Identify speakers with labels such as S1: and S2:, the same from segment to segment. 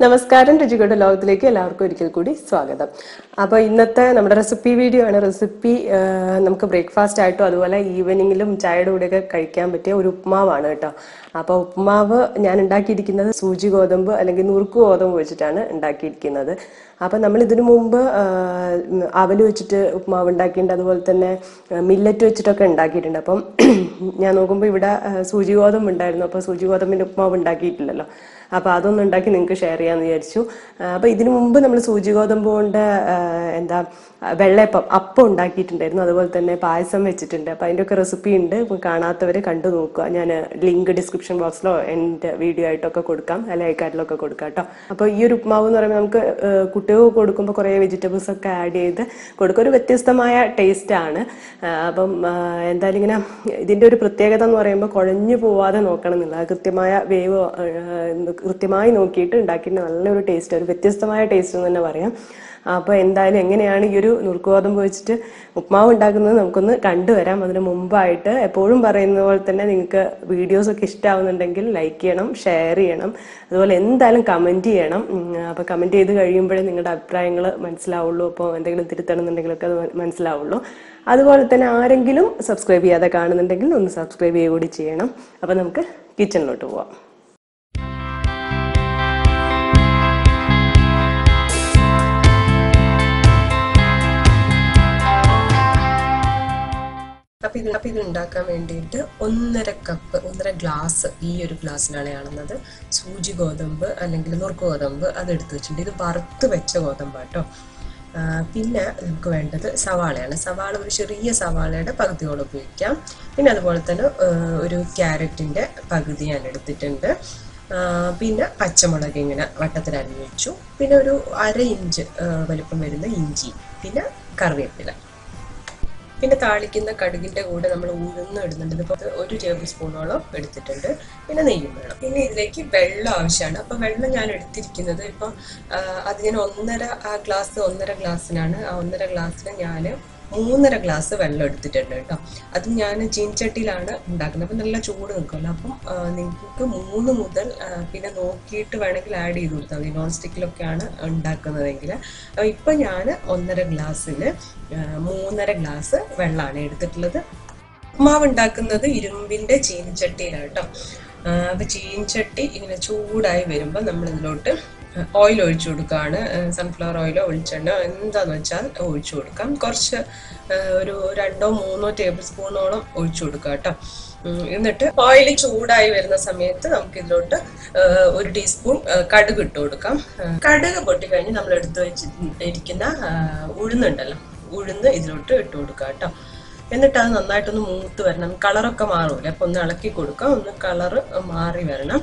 S1: നമസ്കാരം രുചികളുടെ ലോകത്തിലേക്ക് എല്ലാവർക്കും ഒരിക്കൽ കൂടി സ്വാഗതം അപ്പോൾ ഇന്നത്തെ നമ്മുടെ റെസിപ്പി വീഡിയോ ആണ് റെസിപ്പി നമുക്ക് ബ്രേക്ക്ഫാസ്റ്റ് ആയിട്ടും അതുപോലെ ഈവനിങ്ങിലും ചായയുടെ കൂടെയൊക്കെ കഴിക്കാൻ പറ്റിയ ഒരു ഉപ്മാവാണ് കേട്ടോ അപ്പോൾ ഉപ്മാവ് ഞാൻ ഉണ്ടാക്കിയിരിക്കുന്നത് സൂചി ഗോതമ്പ് അല്ലെങ്കിൽ നുറുക്ക് ഗോതമ്പ് വെച്ചിട്ടാണ് ഉണ്ടാക്കിയിരിക്കുന്നത് അപ്പം നമ്മൾ ഇതിനു മുമ്പ് ആ, ഉം, അവല് വെച്ചിട്ട് ഉപ്മാവ് ഉണ്ടാക്കിയിട്ടുണ്ട് അതുപോലെ തന്നെ മില്ലറ്റ് വെച്ചിട്ടൊക്കെ ഉണ്ടാക്കിയിട്ടുണ്ട് അപ്പം ഞാൻ നോക്കുമ്പോൾ ഇവിടെ ആ, സൂചി ഗോതമ്പ് ഉണ്ടായിരുന്നു അപ്പോൾ സൂചി ഗോതമ്പിൻ്റെ ഉപ്മാവ് ഉണ്ടാക്കിയിട്ടില്ലല്ലോ അപ്പോൾ അതൊന്നും ഉണ്ടാക്കി നിങ്ങൾക്ക് ഷെയർ ചെയ്യാമെന്ന് വിചാരിച്ചു അപ്പോൾ ഇതിനു മുമ്പ് നമ്മൾ സൂചി ഗോതമ്പ് കൊണ്ട് ആ, എന്താ ആ, വെള്ളയപ്പം അപ്പം ഉണ്ടാക്കിയിട്ടുണ്ടായിരുന്നു അതുപോലെ തന്നെ പായസം വെച്ചിട്ടുണ്ട് അപ്പോൾ അതിൻ്റെയൊക്കെ റെസിപ്പി ഉണ്ട് ഇപ്പം കാണാത്തവർ കണ്ടു നോക്കുക ഞാൻ ലിങ്ക് ഡിസ്ക്രിപ്ഷൻ ബോക്സിലോ എൻ്റെ വീഡിയോ ആയിട്ടൊക്കെ കൊടുക്കാം അല്ലെ ഐക്കാർഡിലൊക്കെ കൊടുക്കാം കേട്ടോ അപ്പോൾ ഈ ഒരു ഉപ്മാവ് എന്ന് പറയുമ്പോൾ നമുക്ക് ആ, കുട്ടികൾക്ക് കൊടുക്കുമ്പോൾ കുറേ വെജിറ്റബിൾസ് ഒക്കെ ആഡ് ചെയ്ത് കൊടുക്കുക ഒരു വ്യത്യസ്തമായ ടേസ്റ്റാണ് അപ്പം ആ, എന്തായാലും ഇങ്ങനെ ഇതിൻ്റെ ഒരു പ്രത്യേകത എന്ന് പറയുമ്പോൾ കുഴഞ്ഞു പോവാതെ നോക്കണം എന്നില്ല കൃത്യമായ വേവ് ആ, കൃത്യമായി നോക്കിയിട്ട് ഉണ്ടാക്കിയിട്ട് നല്ലൊരു ടേസ്റ്റ് ഒരു വ്യത്യസ്തമായ ടേസ്റ്റ് എന്ന് തന്നെ പറയാം അപ്പോൾ എന്തായാലും എങ്ങനെയാണ് ഈ ഒരു നുറുക്കുഗോതമ്പ് വെച്ചിട്ട് ഉപ്മാവ് ഉണ്ടാക്കുന്നത് നമുക്കൊന്ന് കണ്ടുവരാം അതിന് മുമ്പായിട്ട് എപ്പോഴും പറയുന്ന പോലെ തന്നെ നിങ്ങൾക്ക് വീഡിയോസ് ഒക്കെ ഇഷ്ടമാവുന്നുണ്ടെങ്കിൽ ലൈക്ക് ചെയ്യണം ഷെയർ ചെയ്യണം അതുപോലെ എന്തായാലും കമൻറ്റ് ചെയ്യണം അപ്പോൾ കമൻറ്റ് ചെയ്ത് കഴിയുമ്പോഴേ നിങ്ങളുടെ അഭിപ്രായങ്ങൾ മനസ്സിലാവുള്ളൂ അപ്പോൾ എന്തെങ്കിലും തിരുത്തണമെന്നുണ്ടെങ്കിലൊക്കെ അത് മനസ്സിലാവുള്ളൂ അതുപോലെ തന്നെ ആരെങ്കിലും സബ്സ്ക്രൈബ് ചെയ്യാതെ കാണുന്നുണ്ടെങ്കിൽ ഒന്ന് സബ്സ്ക്രൈബ് ചെയ്യുക കൂടി ചെയ്യണം അപ്പോൾ നമുക്ക് കിച്ചണിലോട്ട് പോവാം അപ്പൊ ഇത് അപ്പൊ ഇത് ഉണ്ടാക്കാൻ വേണ്ടിയിട്ട് ഒന്നര കപ്പ് ഒന്നര ഗ്ലാസ് ഈ ഒരു ഗ്ലാസ്സിലാണ് കാണുന്നത് സൂചി ഗോതമ്പ് അല്ലെങ്കിൽ നുറുക്ക് ഗോതമ്പ് അത് എടുത്തു വെച്ചിട്ടുണ്ട് ഇത് വറുത്ത് വെച്ച ഗോതമ്പാട്ടോ ആ, പിന്നെ നമുക്ക് വേണ്ടത് സവാളയാണ് സവാള ഒരു ചെറിയ സവാളയുടെ പകുതിയോളം ഉപയോഗിക്കാം പിന്നെ അതുപോലെ തന്നെ ആ, ഒരു ക്യാരറ്റിന്റെ പകുതി ഞാൻ എടുത്തിട്ടുണ്ട് ആ, പിന്നെ പച്ചമുളക് ഇങ്ങനെ വട്ടത്തിൽ അരിഞ്ഞു വെച്ചു പിന്നെ ഒരു അര ഇഞ്ച് ആ, വലിപ്പം വരുന്ന ഇഞ്ചി പിന്നെ കറിവേപ്പില പിന്നെ താളിക്കുന്ന കടുകിന്റെ കൂടെ നമ്മൾ ഉഴുന്ന് ഇടുന്നുണ്ട് ഇതിപ്പോൾ ഒരു ടേബിൾ സ്പൂണോളം എടുത്തിട്ടുണ്ട് പിന്നെ നെയ്യും വേണം പിന്നെ ഇതിലേക്ക് വെള്ളം ആവശ്യമാണ് അപ്പൊ വെള്ളം ഞാൻ എടുത്തിരിക്കുന്നത് ഇപ്പം ആ, അത് ഞാൻ ഒന്നര ആ ഗ്ലാസ് ഒന്നര ഗ്ലാസ്സിനാണ് ആ ഒന്നര ഗ്ലാസ്സിന് ഞാൻ മൂന്നര ഗ്ലാസ് വെള്ളം എടുത്തിട്ടുണ്ട് കേട്ടോ അത് ഞാൻ ചീൻചട്ടിയിലാണ് ഉണ്ടാക്കുന്നത് അപ്പം നല്ല ചൂട് നിൽക്കുമല്ലോ അപ്പം ആ, നിങ്ങൾക്ക് മൂന്ന് മുതൽ ആ, പിന്നെ നോക്കിയിട്ട് വേണമെങ്കിൽ ആഡ് ചെയ്ത് കൊടുത്താൽ മതി നോൺ സ്റ്റിക്കിലൊക്കെയാണ് ഉണ്ടാക്കുന്നതെങ്കിൽ ഇപ്പം ഞാൻ ഒന്നര ഗ്ലാസ്സിൽ മൂന്നര ഗ്ലാസ് വെള്ളമാണ് എടുത്തിട്ടുള്ളത് ഉപ്മാവ് ഉണ്ടാക്കുന്നത് ഇരുമ്പിന്റെ ചീനിച്ചട്ടിയിലാണ് കേട്ടോ ആ, അപ്പൊ ചീനിച്ചട്ടി ഇങ്ങനെ ചൂടായി വരുമ്പോൾ നമ്മൾ ഇതിലോട്ട് ഓയിൽ ഒഴിച്ചു കൊടുക്കുകയാണ് സൺഫ്ലവർ ഓയിലോ വെളിച്ചെണ്ണ എന്താന്ന് വെച്ചാൽ ഒഴിച്ചു കൊടുക്കാം കുറച്ച് ആ, ഒരു രണ്ടോ മൂന്നോ ടേബിൾ സ്പൂണോളം ഒഴിച്ചു കൊടുക്കാം കേട്ടോ ഉം, എന്നിട്ട് ഓയിൽ ചൂടായി വരുന്ന സമയത്ത് നമുക്ക് ഇതിലോട്ട് ആ, ഒരു ടീസ്പൂൺ ആ, കടുക് ഇട്ട് കൊടുക്കാം ആ, കടുക് പൊട്ടിക്കഴിഞ്ഞ് നമ്മൾ എടുത്തു വെച്ചിരിക്കുന്ന ആ, ഉഴുന്നുണ്ടല്ലോ ഉഴുന്ന് ഇതിലോട്ട് ഇട്ട് കൊടുക്കുക കേട്ടോ എന്നിട്ട് അത് നന്നായിട്ടൊന്ന് മൂത്ത് വരണം കളറൊക്കെ മാറൂല അപ്പൊ ഒന്ന് ഇളക്കി കൊടുക്കാം ഒന്ന് കളറ് മാറി വരണം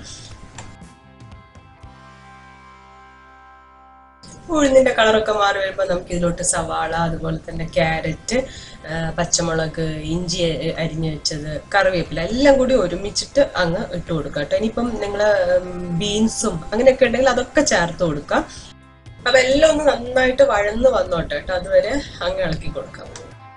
S1: ഉഴുന്നിന്റെ കളറൊക്കെ മാറി വരുമ്പോൾ നമുക്ക് ഇതിലോട്ട് സവാള അതുപോലെ തന്നെ ക്യാരറ്റ് ആ, പച്ചമുളക് ഇഞ്ചി അ- അരിഞ്ഞു വെച്ചത് കറിവേപ്പില എല്ലാം കൂടി ഒരുമിച്ചിട്ട് അങ്ങ് ഇട്ട് കൊടുക്കുക കേട്ടോ ഇനിയിപ്പം നിങ്ങൾ ബീൻസും അങ്ങനെയൊക്കെ ഉണ്ടെങ്കിൽ അതൊക്കെ ചേർത്ത് കൊടുക്കാം അപ്പൊ എല്ലാം ഒന്ന് നന്നായിട്ട് വഴന്ന് വന്നോട്ടെ കേട്ടോ അതുവരെ അങ്ങ് ഇളക്കി കൊടുക്കാം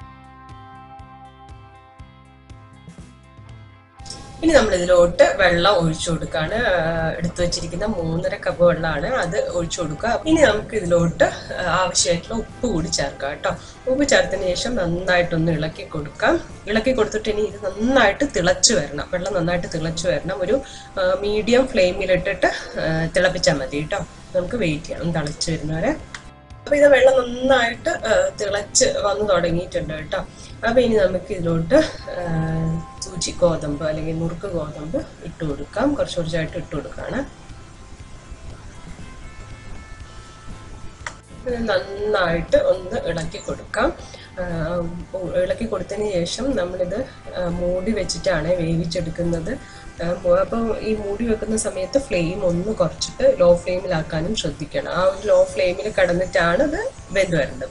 S1: ഇനി നമ്മൾ ഇതിലോട്ട് വെള്ളം ഒഴിച്ചു കൊടുക്കാണ് എടുത്തു വെച്ചിരിക്കുന്ന മൂന്നര കപ്പ് വെള്ളമാണ് അത് ഒഴിച്ചു കൊടുക്കുക ഇനി നമുക്ക് ഇതിലോട്ട് ആ, ആവശ്യമായിട്ടുള്ള ഉപ്പ് കൂടി ചേർക്കാം കേട്ടോ ഉപ്പ് ചേർത്തതിന് ശേഷം നന്നായിട്ടൊന്ന് ഇളക്കി കൊടുക്കാം ഇളക്കി കൊടുത്തിട്ട് ഇനി ഇത് നന്നായിട്ട് തിളച്ചു വരണം വെള്ളം നന്നായിട്ട് തിളച്ചു വരണം ഒരു മീഡിയം ഫ്ലെയിമിലിട്ടിട്ട് തിളപ്പിച്ചാൽ മതി കേട്ടോ നമുക്ക് വെയിറ്റ് ചെയ്യണം തിളച്ച് വരുന്നവരെ അപ്പൊ ഇത് വെള്ളം നന്നായിട്ട് ആ, തിളച്ച് വന്നു തുടങ്ങിയിട്ടുണ്ട് കേട്ടോ അപ്പൊ ഇനി നമുക്ക് ഇതിലോട്ട് ആ, സൂചി ഗോതമ്പ് അല്ലെങ്കിൽ നുറുക്ക് ഗോതമ്പ് ഇട്ട് കൊടുക്കാം കുറച്ച് കുറച്ചായിട്ട് ഇട്ട് കൊടുക്കാണ് ഇത് നന്നായിട്ട് ഒന്ന് ഇളക്കി കൊടുക്കാം ആ, ഇളക്കി കൊടുത്തതിന് ശേഷം നമ്മളിത് ആ, മൂടി വെച്ചിട്ടാണ് വേവിച്ചെടുക്കുന്നത് അപ്പോൾ ഈ മൂടി വെക്കുന്ന സമയത്ത് ഫ്ലെയിം ഒന്ന് കുറച്ചിട്ട് ലോ ഫ്ലെയിമിലാക്കാനും ശ്രദ്ധിക്കണം ആ ഒരു ലോ ഫ്ലെയിമിൽ കിടന്നിട്ടാണ് ഇത് വെന്ത് വരേണ്ടത്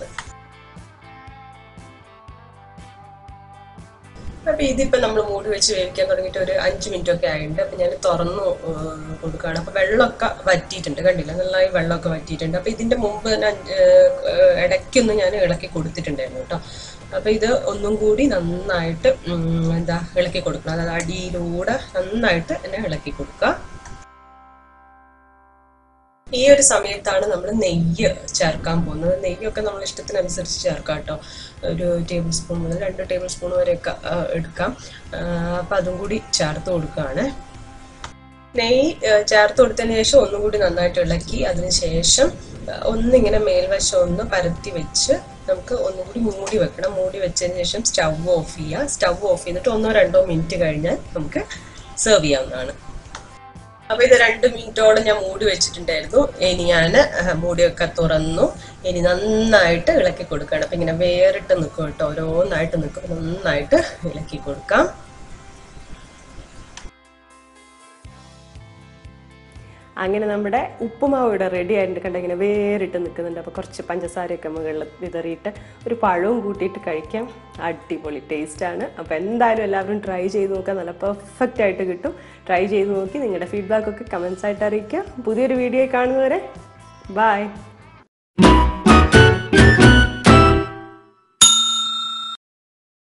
S1: അപ്പൊ ഇതിപ്പോ നമ്മൾ മൂടി വെച്ച് വേവിക്കാൻ തുടങ്ങിയിട്ട് ഒരു അഞ്ച് മിനിറ്റ് ഒക്കെ ആയിട്ടുണ്ട് അപ്പൊ ഞാൻ തുറന്നു ഏഹ്, കൊടുക്കുകയാണ് അപ്പൊ വെള്ളമൊക്കെ വറ്റിയിട്ടുണ്ട് കണ്ടില്ല നന്നായി വെള്ളമൊക്കെ വറ്റിയിട്ടുണ്ട് അപ്പൊ ഇതിന്റെ മുമ്പ് തന്നെ അഞ്ച്, ഏഹ്, ഇടയ്ക്കൊന്ന് ഞാൻ ഇളക്കി കൊടുത്തിട്ടുണ്ടായിരുന്നു കേട്ടോ അപ്പൊ ഇത് ഒന്നും കൂടി നന്നായിട്ട് ഉം, എന്താ ഇളക്കി കൊടുക്കണം അതായത് അടിയിലൂടെ നന്നായിട്ട് എന്നെ ഇളക്കി കൊടുക്കുക ഈ ഒരു സമയത്താണ് നമ്മൾ നെയ്യ് ചേർക്കാൻ പോകുന്നത് നെയ്യൊക്കെ നമ്മൾ ഇഷ്ടത്തിനനുസരിച്ച് ചേർക്കാം കേട്ടോ ഒരു ടേബിൾ സ്പൂൺ മുതൽ രണ്ട് ടേബിൾ സ്പൂൺ വരെയൊക്കെ ആ, എടുക്കാം അപ്പം അതും കൂടി ചേർത്ത് കൊടുക്കുകയാണ് നെയ്യ് ആ, ചേർത്ത് കൊടുത്തതിന് ശേഷം ഒന്നും കൂടി നന്നായിട്ട് ഇളക്കി അതിന് ശേഷം ആ, ഒന്നിങ്ങനെ മേൽവശം ഒന്ന് പരത്തി വെച്ച് നമുക്ക് ഒന്നും കൂടി മൂടി വെക്കണം മൂടി വെച്ചതിന് ശേഷം സ്റ്റവ് ഓഫ് ചെയ്യുക സ്റ്റവ് ഓഫ് ചെയ്തിട്ട് ഒന്നോ രണ്ടോ മിനിറ്റ് കഴിഞ്ഞാൽ നമുക്ക് സെർവ് ചെയ്യാവുന്നതാണ് അപ്പൊ ഇത് രണ്ട് മിനിറ്റോളം ഞാൻ മൂടി വെച്ചിട്ടുണ്ടായിരുന്നു ഇനി ഞാൻ മൂടിയൊക്കെ തുറന്നു ഇനി നന്നായിട്ട് ഇളക്കി കൊടുക്കണം അപ്പൊ ഇങ്ങനെ വേറിട്ട് നിൽക്കും കേട്ടോ ഓരോന്നായിട്ട് നിൽക്കും നന്നായിട്ട് ഇളക്കി കൊടുക്കാം അങ്ങനെ നമ്മുടെ ഉപ്പുമാവ് ഇവിടെ റെഡി ആയിട്ട് കണ്ട ഇങ്ങനെ വേറിട്ട് നിൽക്കുന്നുണ്ട് അപ്പോൾ കുറച്ച് പഞ്ചസാരയൊക്കെ മുകളിൽ വിതറിയിട്ട് ഒരു പഴവും കൂട്ടിയിട്ട് കഴിക്കാം അടിപൊളി ടേസ്റ്റാണ് അപ്പോൾ എന്തായാലും എല്ലാവരും ട്രൈ ചെയ്ത് നോക്കുക നല്ല പെർഫെക്റ്റ് ആയിട്ട് കിട്ടും ട്രൈ ചെയ്ത് നോക്കി നിങ്ങളുടെ ഫീഡ്ബാക്ക് ഒക്കെ കമൻസ് ആയിട്ട് അറിയിക്കുക പുതിയൊരു വീഡിയോ കാണുന്നവരെ ബൈ